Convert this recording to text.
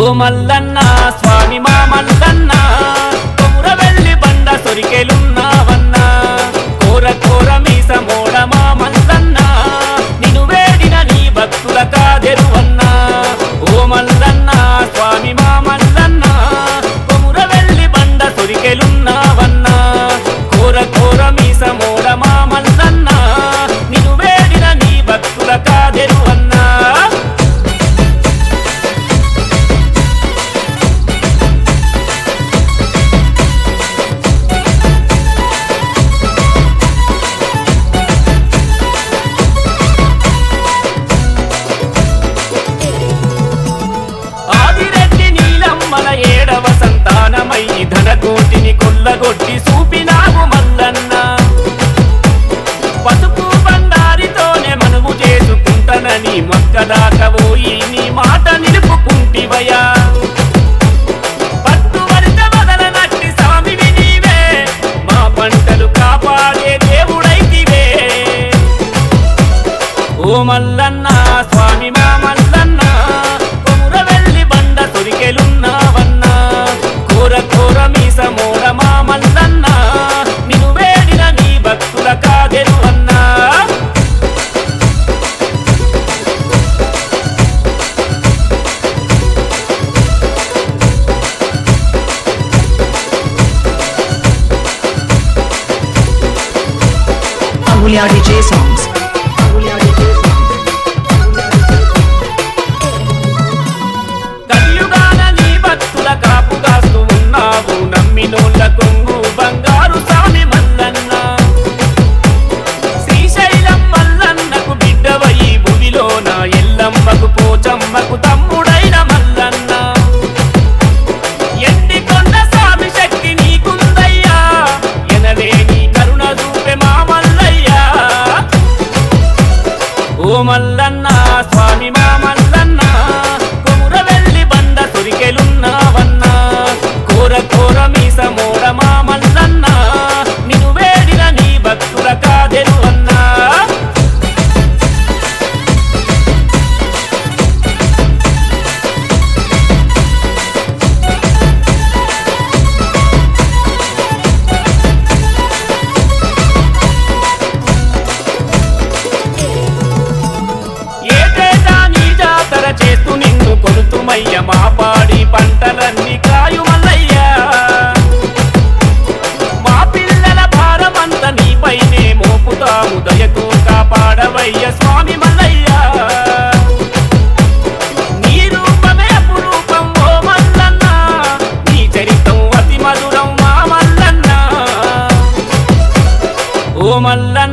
ఓ మల్లన్న స్వామి మా మల్లన్న కొముర వెళ్ళి బండ సొరికెలున్నావన్నా కోర కోర మీస మోడ మా మల్లన్న నిన్ను వేడిన నీ భక్తుల కాదెరువన్నా ఓ మల్లన్న స్వామి మా మల్లన్న కొముర వెళ్ళి బండ సొరికెలున్నావన్నా కోర కోర మీస మోడ మా మల్లన్న నిన్ను వేడిన నీ భక్తుల కాదెరువన్నా ఆదిరెడ్డి నీలమ్మల ఏడవ సంతానమై ధనకోటిని కొల్లగొట్టి చూపినావు మల్లన్న పసుపు బండారితోనే మనువు చేసుకుంటనని మొక్కదాకపోయి నీ మాట నిలుపుకుంటివయా పట్టు వరిత వదలనట్టి స్వామివి నీవే మా పంటలు కాపాడే దేవుడైతివే ఓ మల్లన్న స్వామి మా మల్లన్న కొముర వెళ్ళి బండ తొరికెలున్నావన్నా కోర కోర మీస మోడ మా మల్లన్న నిన్ను వేడిన నీ భక్తుల కాదెరు అన్నా Amulya DJ songs. కలియుగాన నీ భక్తుల కాపు కాస్తూ ఉన్నావు నమ్మినోళ్ళ కొంగు బంగారు స్వామి మల్లన్న శ్రీశైలం మల్లన్నకు బిడ్డవయి భూమిలోన ఎల్లమ్మకు పోచమ్మకు తమ్ముడైన మల్లన్న ఎండి కొండ స్వామి శక్తి నీకుందయ్యా ఎనలే నీ కరుణ చూపే మా మల్లయ్యా ఓ మల్లన్న స్వామి మా మల్లన్న కొముర వెళ్ళి బండ సొరికెలున్నావన్నా కోర కోర మీస మోడ మా మల్లన్న నిన్ను వేడిన నీ భక్తుల కాదెరు అన్నా ఏటేటా నీ జాతర చేస్తూ నిన్ను కొలుతుమయ్య మా పాడి పంటలన్నీ కాయు మల్లయ్యా మా పిల్లల భారమంత నీపైనే మోపుతాము దయతో కాపాడవయ్య స్వామి మల్లయ్యా నీ రూపమే అపురూపం ఓ మల్లన్న నీ చరితం అతి మధురం మా మల్లన్న ఓ మల్లన్న